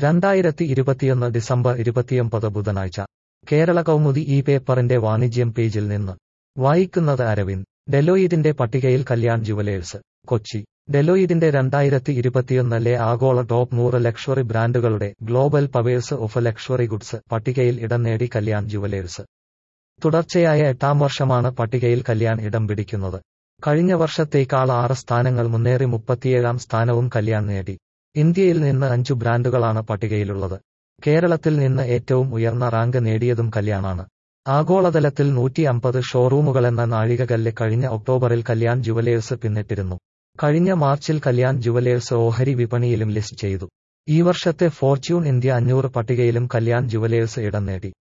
രണ്ടായിരത്തി ഇരുപത്തിയൊന്ന് ഡിസംബർ ഇരുപത്തിയൊമ്പത് ബുധനാഴ്ച കേരള കൗമുദി ഈ പേപ്പറിന്റെ വാണിജ്യം പേജിൽ നിന്ന് വായിക്കുന്നത് അരവിന്ദ് ഡെലോയിഡിന്റെ പട്ടികയിൽ കല്യാൺ ജുവലേഴ്സ് കൊച്ചി ഡെലോയിഡിന്റെ രണ്ടായിരത്തി ഇരുപത്തിയൊന്നിലെ ആഗോള ടോപ്പ് നൂറ് ലക്ഷറി ബ്രാൻഡുകളുടെ global powers of luxury goods പട്ടികയിൽ ഇടം നേടി കല്യാൺ ജുവലേഴ്സ് തുടർച്ചയായ എട്ടാം വർഷമാണ് പട്ടികയിൽ കല്യാൺ ഇടം പിടിക്കുന്നത് കഴിഞ്ഞ വർഷത്തേക്കാൾ ആറ് സ്ഥാനങ്ങൾ മുന്നേറി മുപ്പത്തിയേഴാം സ്ഥാനവും കല്യാൺ നേടി ഇന്ത്യയിൽ നിന്ന് അഞ്ചു ബ്രാൻഡുകളാണ് പട്ടികയിലുള്ളത് കേരളത്തിൽ നിന്ന് ഏറ്റവും ഉയർന്ന റാങ്ക് നേടിയതും കല്യാണാണ് ആഗോളതലത്തിൽ നൂറ്റി അമ്പത് ഷോറൂമുകളെന്ന നാഴികകല്ല് കഴിഞ്ഞ ഒക്ടോബറിൽ കല്യാൺ ജുവലേഴ്സ് പിന്നിട്ടിരുന്നു കഴിഞ്ഞ മാർച്ചിൽ കല്യാൺ ജുവലേഴ്സ് ഓഹരി വിപണിയിലും ലിസ്റ്റ് ചെയ്തു ഈ വർഷത്തെ ഫോർച്യൂൺ ഇന്ത്യ അഞ്ഞൂറ് പട്ടികയിലും കല്യാൺ ജുവലേഴ്സ് ഇടം നേടി